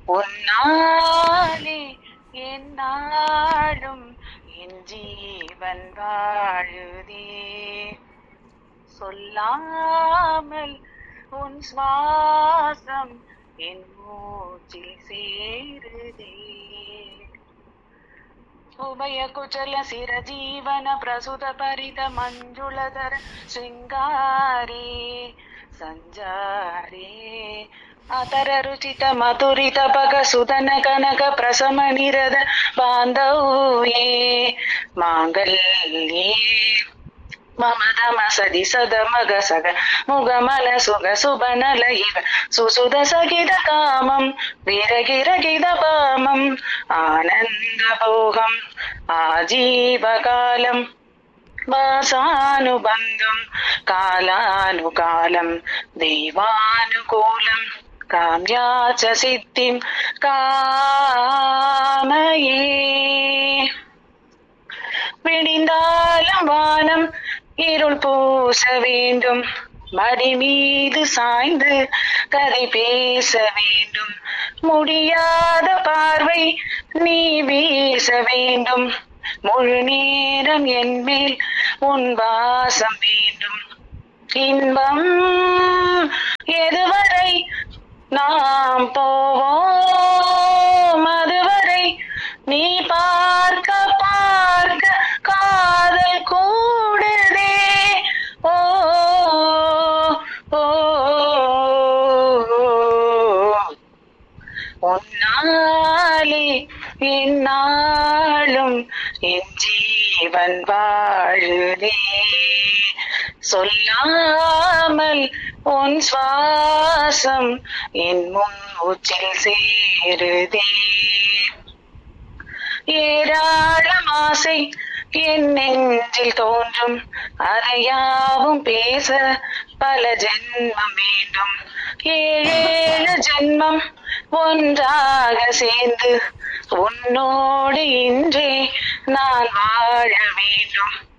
உன்னாலே என்னாலும் என் ஜீவன் வாழுதே சொல்லாமல் உன் சுவாசம் என் மூச்சில் சேருதே ಉಭಯ ಕುಚಲ ಸಿರ ಜೀವನ ಪ್ರಸುತ ಪರಿತ ಮಂಜುಳಧರ ಶೃಂಗಾರಿ ಸಂಜಾರಿ ಆತರ ರುಚಿತ ಮಧುರಿತ ಪಗ ಸುಧನ ಕನಕ ಪ್ರಸಮ ನಿರದ ಬಾಂಧವ್ಯೇ ಮಾಂಗಲ್ಯೇ ಮಮದ ಮಸದಿ ಸದ ಮಗ ಸಗ ಮುಗ ಮಲ ಸುಗ ಸುಬನಲ ಇಗ ಸುಸುದ ಸಗಿದ ಕಾಮಂ ವಿರಗಿರಗಿದ ಪಾಮಂ ಆನಂದ ಭೋಗಂ ఆజీవకాలం వాసానుబంధం కాలానుకాలం దైవానుకూలం కామ్యాచ సిద్ధిం కామయే விடிந்தாலும் வானம் இருள் பூச வேண்டும் மடி மீது சாய்ந்து கதை பேச வேண்டும் முடியாத பார்வை நீ வீச வேண்டும் முழு நேரம் என் மேல் உன் வாசம் வேண்டும் இன்பம் எதுவரை நாம் போவோம் அதுவரை நீ பார்க்க பார்க்க காதல் கூடுதே ஓ ஓ, உன்னாலே என்னாலும் என் ஜீவன் வாழுதே சொல்லாமல் உன் சுவாசம் என் மூச்சில் சேருதே ஏராளம் ஆசை என் நெஞ்சில் தோன்றும் அதையாவும் பேச பல ஜென்மம் வேண்டும் ஏழேழு ஜென்மம் ஒன்றாக சேர்ந்து உன்னோடு இன்றே நான் வாழ வேண்டும்